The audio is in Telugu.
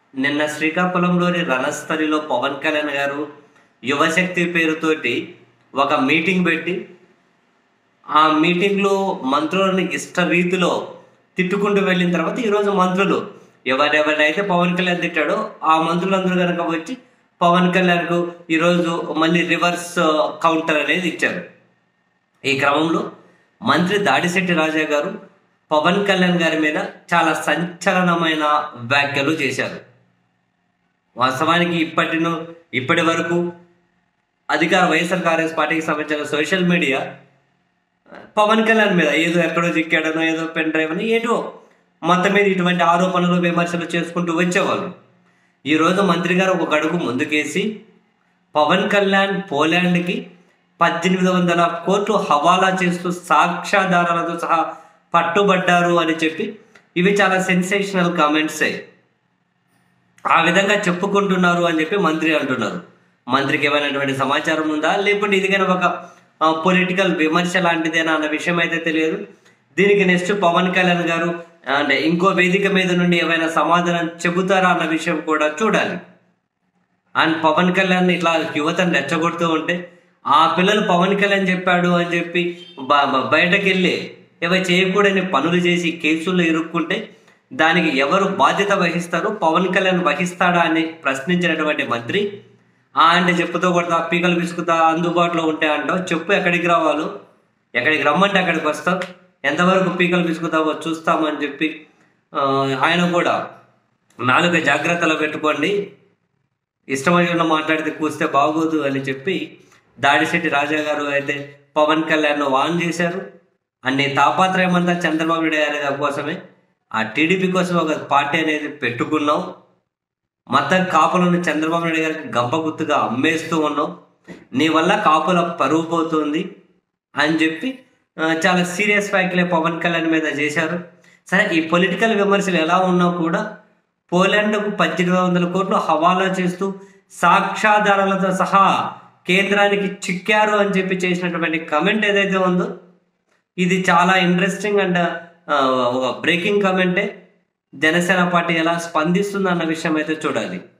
నిన్న శ్రీకాకుళంలోని రణస్థలిలో పవన్ కళ్యాణ్ గారు యువశక్తి పేరుతోటి ఒక మీటింగ్ పెట్టి ఆ మీటింగ్లో మంత్రులను ఇష్ట రీతిలో తిట్టుకుంటూ వెళ్ళిన తర్వాత ఈరోజు మంత్రులు ఎవరెవరైతే పవన్ కళ్యాణ్ తిట్టాడో ఆ మంత్రులందరూ కనుక వచ్చి పవన్ కళ్యాణ్కు ఈరోజు మళ్ళీ రివర్స్ కౌంటర్ అనేది ఇచ్చారు ఈ క్రమంలో మంత్రి దాడిశెట్టి రాజా గారు పవన్ కళ్యాణ్ గారి మీద చాలా సంచలనమైన వ్యాఖ్యలు చేశారు వాస్తవానికి ఇప్పటి ను- ఇప్పటి వరకు అధికార వైఎస్ఆర్ కాంగ్రెస్ పార్టీకి సంబంధించిన సోషల్ మీడియా పవన్ కళ్యాణ్ మీద ఏదో ఎక్కడో చిక్కాడనో ఏదో పెన్ డ్రైవ్ అని ఏదో మొత్తం మీద ఇటువంటి ఆరోపణలు విమర్శలు చేసుకుంటూ వచ్చేవాళ్ళు ఈరోజు మంత్రి గారు ఒక గడుగు ముందుకేసి పవన్ కళ్యాణ్ పోలాండ్కి పద్దెనిమిది వందల కోట్లు హవాలా చేస్తూ సాక్ష్యాధారాలతో సహా పట్టుబడ్డారు అని చెప్పి ఇవి చాలా సెన్సేషనల్ కామెంట్సే ఆ విధంగా చెప్పుకుంటున్నారు అని చెప్పి మంత్రి అంటున్నారు మంత్రికి ఏమైనటువంటి సమాచారం ఉందా లేకుంటే ఇది కనుక ఒక పొలిటికల్ విమర్శ లాంటిదేనా అన్న విషయం అయితే తెలియదు దీనికి నెక్స్ట్ పవన్ కళ్యాణ్ గారు అంటే ఇంకో వేదిక మీద నుండి ఏమైనా సమాధానం చెబుతారా అన్న విషయం కూడా చూడాలి అండ్ పవన్ కళ్యాణ్ ఇట్లా యువతను రెచ్చగొడుతూ ఉంటే ఆ పిల్లలు పవన్ కళ్యాణ్ చెప్పాడు అని చెప్పి బ- బ- బయటకు వెళ్ళి ఏవై చేయకూడని పనులు చేసి కేసుల్లో ఇరుక్కుంటే దానికి ఎవరు బాధ్యత వహిస్తారు పవన్ కళ్యాణ్ వహిస్తాడా అని ప్రశ్నించినటువంటి మంత్రి ఆ అంటే చెప్పుతో కొడతా పీకలు పిసుకుతా అందుబాటులో ఉంటే అంటావు చెప్పు ఎక్కడికి రావాలో ఎక్కడికి రమ్మంటే అక్కడికి వస్తావు ఎంతవరకు పీకలు పిసుకుతావో చూస్తామని చెప్పి ఆ, ఆయన కూడా నాలుగు జాగ్రత్తలు పెట్టుకోండి ఇష్టమైన మాట్లాడితే కూస్తే బాగోదు అని చెప్పి దాడిశెట్టి రాజా గారు అయితే పవన్ కళ్యాణ్ వాన్ చేశారు అన్ని తాపాత్రయం అంతా చంద్రబాబు నాయుడు గారి కోసమే ఆ టీడీపీ కోసం ఒక పార్టీ అనేది పెట్టుకున్నాం మొత్తం కాపులను చంద్రబాబు నాయుడు గారికి గంప గుర్తుగా అమ్మేస్తూ ఉన్నాం నీ వల్ల కాపుల పరువు పోతుంది అని చెప్పి ఆ, చాలా సీరియస్ వ్యాఖ్యలే పవన్ కళ్యాణ్ మీద చేశారు సరే ఈ పొలిటికల్ విమర్శలు ఎలా ఉన్నా కూడా పోలాండ్కు పద్దెనిమిది వందల కోట్లు హవాలా చేస్తూ సాక్ష్యాధారాలతో సహా కేంద్రానికి చిక్కారు అని చెప్పి చేసినటువంటి కమెంట్ ఏదైతే ఉందో ఇది చాలా ఇంట్రెస్టింగ్ అండ్ ఒక బ్రేకింగ్ కమెంటే జనసేన పార్టీ ఎలా స్పందిస్తుంది అన్న విషయం అయితే చూడాలి